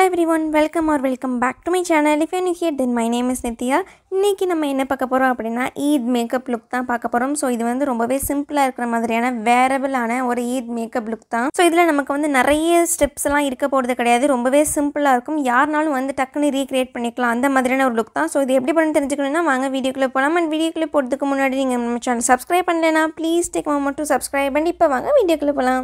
every everyone welcome or welcome back to my channel if you here then my name is Nithya இன்றைக்கி நம்ம என்ன பார்க்க போகிறோம் அப்படின்னா ஈத் மேக்கப் லுக் தான் பார்க்க போகிறோம் ஸோ இது வந்து ரொம்பவே சிம்பிளாக இருக்கிற மாதிரியான வேரபிளான ஒரு ஈத் மேக்கப் லுக் தான் ஸோ இதில் நமக்கு வந்து நிறைய ஸ்டெப்ஸ் எல்லாம் இருக்க போகிறது கிடையாது ரொம்பவே சிம்பிளாக இருக்கும் யாருனாலும் வந்து டக்குன்னு ரீக்ரியேட் பண்ணிக்கலாம் அந்த மாதிரியான ஒரு லுக் தான் ஸோ இது எப்படி பண்ணி தெரிஞ்சுக்கணும்னா வாங்க வீடியோக்குள்ளே போகலாம் அண்ட் வீடியோக்குள்ளே போகிறதுக்கு முன்னாடி நீங்கள் நம்ம சேனல் சப்ஸ்கிரைப் பண்ணலைன்னா ப்ளீஸ் டேக் மட்டும் சப்ஸ்கிரைப் பண்ணி இப்போ வாங்க வீடியோக்குள்ளே போகலாம்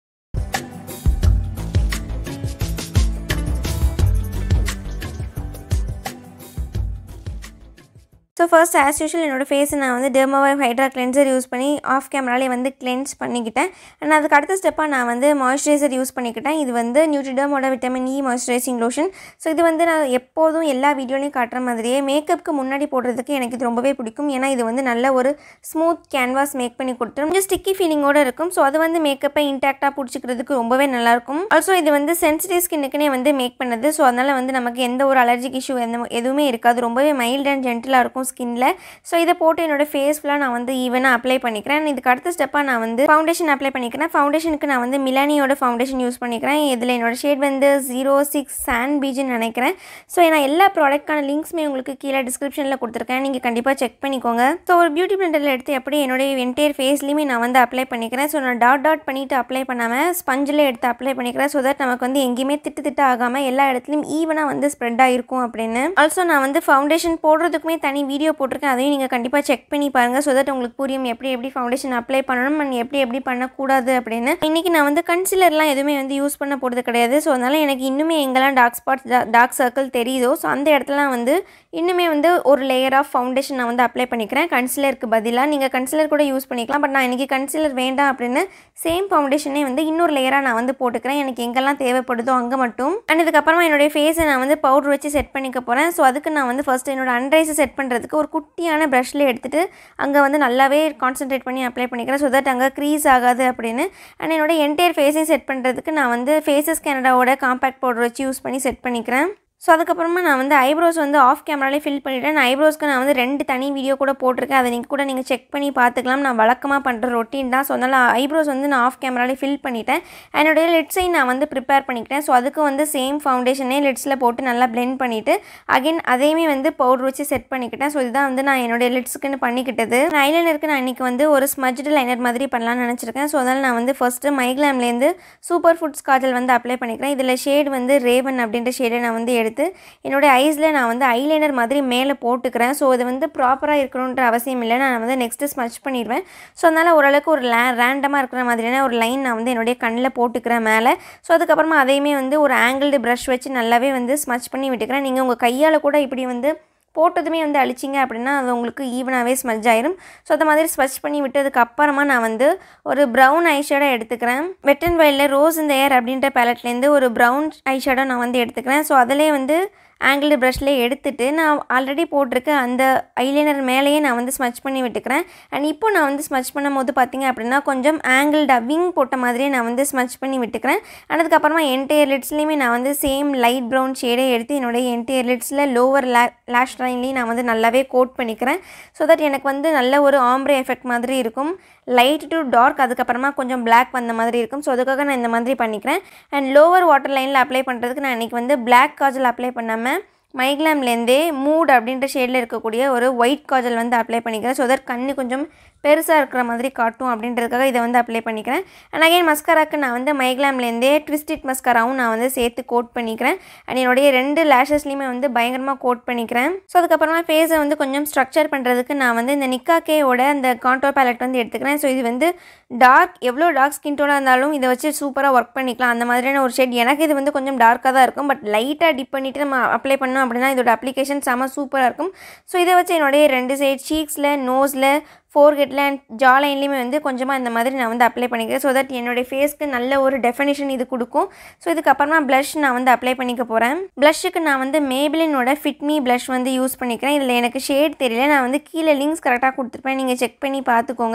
ஸோ ஃபர்ஸ்ட் ஆஸ் யூஷுவல் என்னோடய ஃபேஸை நான் வந்து டெர்மாவைவ் ஹைட்ரா கிளென்சர் யூஸ் பண்ணி ஆஃப் கேமராலே வந்து கிளென்ஸ் பண்ணிக்கிட்டேன் அண்ட் அதுக்கு அடுத்த ஸ்டெப்பாக நான் வந்து மாய்ஸ்சரைசர் யூஸ் பண்ணிக்கிட்டேன் இது வந்து நியூட்ரிடமோட vitamin E moisturising lotion so இது வந்து நான் எப்போதும் எல்லா வீடியோலையும் காட்டுற மாதிரியே மேக்கப்புக்கு முன்னாடி போடுறதுக்கு எனக்கு இது ரொம்பவே பிடிக்கும் ஏன்னா இது வந்து நல்ல ஒரு ஸ்மூத் கேன்வாஸ் மேக் பண்ணி கொடுத்துரும் கொஞ்சம் ஸ்டிக்கி ஃபீலிங்கோடு இருக்கும் ஸோ அது வந்து மேக்கப்பை இன்டாக்டாக பிடிச்சிக்கிறதுக்கு ரொம்பவே நல்லாயிருக்கும் ஆல்சோ இது வந்து சென்சிட்டிவ் ஸ்கின்னுக்குனே வந்து மேக் பண்ணது ஸோ அதனால் வந்து நமக்கு எந்த ஒரு அலர்ஜிக் இஷ்யூ எந்த எதுவுமே இருக்காது ரொம்பவே மைல்ட் அண்ட் ஜென்டிலாக இருக்கும் ஸ்கின்ல ஸோ இதை போட்டு என்னோட ஃபேஸ் ஃபுல்லாக நான் வந்து ஈவனாக அப்ளை பண்ணிக்கிறேன் இதுக்கு அடுத்த ஸ்டெப்பாக நான் வந்து ஃபவுண்டேஷன் அப்ளை பண்ணிக்கிறேன் ஃபவுண்டேஷனுக்கு நான் வந்து மிலானியோட ஃபவுண்டேஷன் யூஸ் பண்ணிக்கிறேன் இதில் என்னோட ஷேட் வந்து ஜீரோ சிக்ஸ் சாண்ட் பீஜ்னு நினைக்கிறேன் ஸோ நான் எல்லா ப்ராடக்ட்கான லிங்க்ஸுமே உங்களுக்கு கீழே டிஸ்கிரிப்ஷனில் கொடுத்துருக்கேன் நீங்கள் கண்டிப்பாக செக் பண்ணிக்கோங்க ஸோ ஒரு பியூட்டி பிளண்டரில் எடுத்து எப்படி என்னுடைய என்டையர் ஃபேஸ்லையுமே நான் வந்து அப்ளை பண்ணிக்கிறேன் ஸோ நான் டாட் டாட் பண்ணிவிட்டு அப்ளை பண்ணாமல் ஸ்பஞ்சில் எடுத்து அப்ளை பண்ணிக்கிறேன் ஸோ தட் நமக்கு வந்து எங்கேயுமே திட்டு திட்டு ஆகாமல் எல்லா இடத்துலையும் ஈவனாக வந்து ஸ்ப்ரெட் ஆகிருக்கும் அப்படின்னு ஆல்சோ நான் வந்து ஃபவுண்டேஷன் போடுறதுக்குமே தனி வீடியோ போட்டிருக்கேன் அதையும் நீங்கள் கண்டிப்பாக செக் பண்ணி பாருங்கள் ஸோ தட் உங்களுக்கு புரியும் எப்படி எப்படி ஃபவுண்டேஷன் அப்ளை பண்ணணும் அண்ட் எப்படி எப்படி பண்ணக்கூடாது அப்படின்னு இன்றைக்கி நான் வந்து கன்சிலர்லாம் எதுவுமே வந்து யூஸ் பண்ண போகிறது கிடையாது ஸோ அதனால் எனக்கு இன்னுமே எங்கெல்லாம் டார்க் ஸ்பாட்ஸ் டார்க் சர்க்கிள் தெரியுதோ ஸோ அந்த இடத்துலலாம் வந்து இன்னுமே வந்து ஒரு லேயர் ஆஃப் ஃபவுண்டேஷன் நான் வந்து அப்ளை பண்ணிக்கிறேன் கன்சிலருக்கு பதிலாக நீங்கள் கன்சிலர் கூட யூஸ் பண்ணிக்கலாம் பட் நான் இன்றைக்கி கன்சிலர் வேண்டாம் அப்படின்னு சேம் ஃபவுண்டேஷனே வந்து இன்னொரு லேயராக நான் வந்து போட்டுக்கிறேன் எனக்கு எங்கெல்லாம் தேவைப்படுதோ அங்கே மட்டும் அண்ட் இதுக்கப்புறமா என்னுடைய ஃபேஸை நான் வந்து பவுடர் வச்சு செட் பண்ணிக்க போகிறேன் ஸோ அதுக்கு நான் வந்து ஃபஸ்ட்டு என்னோட அன்ரைஸை செட் பண்ணுறதுக்கு ஒரு குட்டியான ப்ரஷ்ல எடுத்துகிட்டு அங்கே வந்து நல்லாவே கான்சென்ட்ரேட் பண்ணி அப்ளை பண்ணிக்கிறேன் ஸோ தட் அங்கே க்ரீஸ் ஆகாது அப்படின்னு அண்ட் என்னோட என்டையர் ஃபேஸையும் செட் பண்ணுறதுக்கு நான் வந்து ஃபேஸஸ் கேனடாவோட காம்பேக்ட் பவுடர் வச்சு யூஸ் பண்ணி செட் பண்ணிக்கிறேன் ஸோ அதுக்கப்புறமா நான் வந்து ஐப்ரோஸ் வந்து ஆஃப் கேமராலே ஃபில் பண்ணிவிட்டேன் நான் ஐப்ரோஸ்க்கு நான் வந்து ரெண்டு தனி வீடியோ கூட போட்டிருக்கேன் அதை நீங்கள் கூட நீங்கள் செக் பண்ணி பார்த்துக்கலாம் நான் வழக்கமாக பண்ணுற ரொட்டீன் தான் ஸோ அதனால் ஐப்ரோஸ் வந்து நான் ஆஃப் கேமராலே ஃபில் பண்ணிட்டேன் என்னுடைய லிட்ஸையும் நான் வந்து ப்ரிப்பேர் பண்ணிக்கிட்டேன் ஸோ அதுக்கு வந்து சேம் ஃபவுண்டேஷனே லிட்ஸில் போட்டு நல்லா பிளெண்ட் பண்ணிவிட்டு அகைன் அதையுமே வந்து பவுடர் வச்சு செட் பண்ணிக்கிட்டேன் ஸோ இதுதான் வந்து நான் என்னுடைய லிட்ஸுக்குன்னு பண்ணிக்கிட்டது ஐலைனருக்கு நான் இன்றைக்கி வந்து ஒரு ஸ்மஜ்டு லைனர் மாதிரி பண்ணலாம்னு நினச்சிருக்கேன் ஸோ அதனால் நான் வந்து ஃபஸ்ட்டு மைக்லாம்லேருந்து சூப்பர் ஃபுட்ஸ் காஜல் வந்து அப்ளை பண்ணிக்கிறேன் இதில் ஷேட் வந்து ரேவன் அப்படின்ற ஷேடை நான் வந்து எடுத்து எடுத்து என்னோடய ஐஸில் நான் வந்து ஐலைனர் மாதிரி மேலே போட்டுக்கிறேன் ஸோ இது வந்து ப்ராப்பராக இருக்கணுன்ற அவசியம் இல்லை நான் வந்து நெக்ஸ்ட்டு ஸ்மச் பண்ணிடுவேன் ஸோ அதனால் ஓரளவுக்கு ஒரு லே ரேண்டமாக இருக்கிற மாதிரியான ஒரு லைன் நான் வந்து என்னுடைய கண்ணில் போட்டுக்கிறேன் மேலே ஸோ அதுக்கப்புறமா அதையுமே வந்து ஒரு ஆங்கிள்டு ப்ரஷ் வச்சு நல்லாவே வந்து ஸ்மச் பண்ணி விட்டுக்கிறேன் நீங்கள் உங்கள் கையால் கூட இப்படி வந்து போட்டதுமே வந்து அழிச்சிங்க அப்படின்னா அது உங்களுக்கு ஈவனாகவே ஸ்மஜ் ஆயிரும் ஸோ அந்த மாதிரி ஸ்மச் பண்ணி விட்டதுக்கு அப்புறமா நான் வந்து ஒரு ப்ரௌன் ஐஷேடோ எடுத்துக்கிறேன் வெட் அண்ட் வைல்டில் ரோஸ் இந்த ஏர் அப்படின்ற பேலட்லேருந்து ஒரு ப்ரௌன் ஐஷேடோ நான் வந்து எடுத்துக்கிறேன் ஸோ அதிலே வந்து ஆங்கிள் ப்ரஷ்லேயே எடுத்துகிட்டு நான் ஆல்ரெடி போட்டிருக்க அந்த ஐலைனர் மேலேயே நான் வந்து ஸ்மச் பண்ணி விட்டுக்கிறேன் அண்ட் இப்போ நான் வந்து ஸ்மச் பண்ணும் போது பார்த்திங்க அப்படின்னா கொஞ்சம் ஆங்கிள் டவ்விங் போட்ட மாதிரியே நான் வந்து ஸ்மச் பண்ணி விட்டுக்கிறேன் அதுக்கப்புறமா என்டையர் லிட்ஸ்லேயுமே நான் வந்து சேம் லைட் ப்ரௌன் ஷேடே எடுத்து என்னுடைய என்டையர் லிட்ஸில் லோவர் லே லேஷ் லைன்லேயும் நான் வந்து நல்லாவே கோட் பண்ணிக்கிறேன் ஸோ தட் எனக்கு வந்து நல்ல ஒரு ஆம்ப்ரே எஃபெக்ட் மாதிரி இருக்கும் லைட் டு டார்க் அதுக்கப்புறமா கொஞ்சம் பிளாக் வந்த மாதிரி இருக்கும் ஸோ அதுக்காக நான் இந்த மாதிரி பண்ணிக்கிறேன் அண்ட் லோவர் வாட்டர் லைனில் அப்ளை பண்ணுறதுக்கு நான் இன்றைக்கி வந்து பிளாக் காஜல் அப்ளை பண்ணாமல் மைக்லாம்லேருந்தே மூட் அப்படின்ற ஷேடில் இருக்கக்கூடிய ஒரு ஒயிட் காஜல் வந்து அப்ளை பண்ணிக்கிறேன் ஸோ தட் கண்ணு கொஞ்சம் பெருசாக இருக்கிற மாதிரி காட்டும் அப்படின்றதுக்காக இதை வந்து அப்ளை பண்ணிக்கிறேன் அண்ட் அகைன் மஸ்காராக்கு நான் வந்து மைக்லாம்லேருந்தே ட்விஸ்டிட் மஸ்காராவும் நான் வந்து சேர்த்து கோட் பண்ணிக்கிறேன் அண்ட் என்னுடைய ரெண்டு லேஷஸ்லையுமே வந்து பயங்கரமாக கோட் பண்ணிக்கிறேன் ஸோ அதுக்கப்புறமா ஃபேஸை வந்து கொஞ்சம் ஸ்ட்ரக்சர் பண்ணுறதுக்கு நான் வந்து இந்த நிக்காக்கேயோட அந்த கான்டோர் பேலட் வந்து எடுத்துக்கிறேன் ஸோ இது வந்து டார்க் எவ்வளோ டார்க் ஸ்கின் டோனாக இருந்தாலும் இதை வச்சு சூப்பராக ஒர்க் பண்ணிக்கலாம் அந்த மாதிரியான ஒரு ஷேட் எனக்கு இது வந்து கொஞ்சம் டார்க்காக தான் இருக்கும் பட் லைட்டாக டிப் பண்ணிவிட்டு நம்ம அப்ளை பண்ணோம் அப்படின்னா இதோட அப்ளிகேஷன் செம்ம சூப்பராக இருக்கும் ஸோ இதை வச்சு என்னுடைய ரெண்டு சைட் சீக்ஸில் நோஸில் ஃபோர்கெட்டில் அண்ட் ஜா லைன்லேயுமே வந்து கொஞ்சமாக இந்த மாதிரி நான் வந்து அப்ளை பண்ணிக்கிறேன் ஸோ தட் என்னுடைய ஃபேஸ்க்கு நல்ல ஒரு டெஃபினேஷன் இது கொடுக்கும் ஸோ இதுக்கப்புறமா ப்ளஷ் நான் வந்து அப்ளை பண்ணிக்க போகிறேன் ப்ளஷ்ஷுக்கு நான் வந்து மேபிளினோட ஃபிட்மி ப்ளஷ் வந்து யூஸ் பண்ணிக்கிறேன் இதில் எனக்கு ஷேட் தெரியல நான் வந்து கீழே லிங்க்ஸ் கரெக்டாக கொடுத்துருப்பேன் நீங்கள் செக் பண்ணி பார்த்துக்கோங்க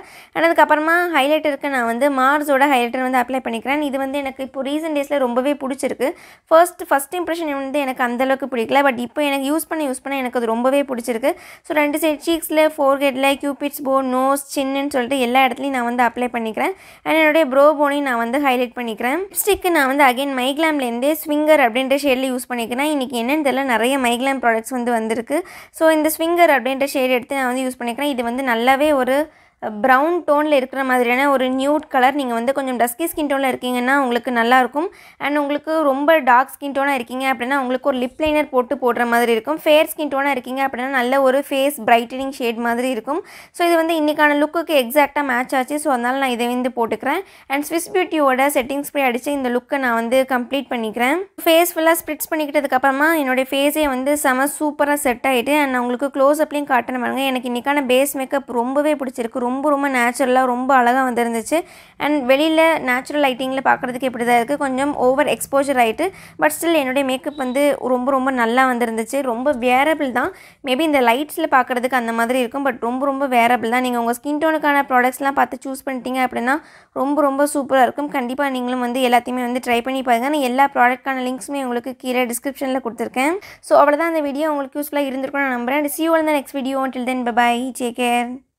அண்ட் அதுக்கப்புறமா ஹைலைட்டருக்கு நான் வந்து மார்ஸோட ஹைலைட்டர் வந்து அப்ளை பண்ணிக்கிறேன் இது வந்து எனக்கு இப்போ ரீசெண்ட் டேஸில் ரொம்பவே பிடிச்சிருக்கு ஃபர்ஸ்ட் ஃபஸ்ட் இம்ப்ரெஷன் வந்து எனக்கு அந்தளவுக்கு பிடிக்கல பட் இப்போ எனக்கு யூஸ் பண்ண யூஸ் பண்ண எனக்கு அது ரொம்பவே பிடிச்சிருக்கு ஸோ ரெண்டு சைட் சீக்ஸில் ஃபோர்கெட்டில் கியூபிட்ஸ் போ நோஸ் சின்னுன்னு சொல்லிட்டு எல்லா இடத்துலையும் நான் வந்து அப்ளை பண்ணிக்கிறேன் அண்ட் என்னுடைய ப்ரோ போனையும் நான் வந்து ஹைலைட் பண்ணிக்கிறேன் லிப்ஸ்டிக்கு நான் வந்து அகைன் மைக்லாம்லேருந்து ஸ்விங்கர் அப்படின்ற ஷேடில் யூஸ் பண்ணிக்கிறேன் இன்றைக்கி என்னென்னு தெரியல நிறைய மைக்லாம் ப்ராடக்ட்ஸ் வந்து வந்திருக்கு ஸோ இந்த ஸ்விங்கர் அப்படின்ற ஷேட் எடுத்து நான் வந்து யூஸ் பண்ணிக்கிறேன் இது வந்து நல்லாவே ஒரு ப்ரௌன் டோனில் இருக்கிற மாதிரியான ஒரு நியூட் கலர் நீங்கள் வந்து கொஞ்சம் டஸ்கி ஸ்கின் டோனில் இருக்கீங்கன்னா உங்களுக்கு நல்லாயிருக்கும் அண்ட் உங்களுக்கு ரொம்ப டார்க் ஸ்கின் டோனாக இருக்கீங்க அப்படின்னா உங்களுக்கு ஒரு லிப் லைனர் போட்டு போடுற மாதிரி இருக்கும் ஃபேர் ஸ்கின் டோனாக இருக்கீங்க அப்படின்னா நல்ல ஒரு ஃபேஸ் பிரைட்டனிங் ஷேட் மாதிரி இருக்கும் ஸோ இது வந்து இன்றைக்கான லுக்குக்கு எக்ஸாக்டாக மேட்ச் ஆச்சு ஸோ அதனால் நான் இதை வந்து போட்டுக்கிறேன் அண்ட் ஸ்விஸ் பியூட்டியோட செட்டிங் ஸ்ப்ரே அடித்து இந்த லுக்கை நான் வந்து கம்ப்ளீட் பண்ணிக்கிறேன் ஃபேஸ் ஃபுல்லாக ஸ்ப்ரிட்ஸ் பண்ணிக்கிட்டதுக்கப்புறமா என்னுடைய ஃபேஸே வந்து செம சூப்பராக செட் ஆகிட்டு அண்ட் நான் உங்களுக்கு க்ளோஸ் அப்லையும் காட்டுறேன் பாருங்க எனக்கு இன்றைக்கான பேஸ் மேக்கப் ரொம்பவே பிடிச்சிருக்கு ரொம்ப ரொம்ப நேச்சுரலாக ரொம்ப அழகாக வந்துருந்துச்சு அண்ட் வெளியில் நேச்சுரல் லைட்டிங்கில் பார்க்குறதுக்கு இப்படி தான் இருக்குது கொஞ்சம் ஓவர் எக்ஸ்போஜர் ஆகிட்டு பட் ஸ்டில் என்னுடைய மேக்கப் வந்து ரொம்ப ரொம்ப நல்லா வந்துருந்துச்சு ரொம்ப வேரபிள் தான் மேபி இந்த லைட்ஸில் பார்க்குறதுக்கு அந்த மாதிரி இருக்கும் பட் ரொம்ப ரொம்ப வேரபிள் தான் நீங்கள் உங்கள் ஸ்கின் டோனுக்கான ப்ராடக்ட்ஸ்லாம் பார்த்து சூஸ் பண்ணிட்டீங்க அப்படின்னா ரொம்ப ரொம்ப சூப்பராக இருக்கும் கண்டிப்பாக நீங்களும் வந்து எல்லாத்தையுமே வந்து ட்ரை பண்ணி பாருங்கள் நான் எல்லா ப்ராடக்ட்கான லிங்க்ஸுமே உங்களுக்கு கீழே டிஸ்கிரிப்ஷனில் கொடுத்துருக்கேன் ஸோ அவ்வளோதான் அந்த வீடியோ உங்களுக்கு யூஸ்ஃபுல்லாக இருந்திருக்கும் நான் நம்புறேன் சி யூ இந்த next video till then bye take care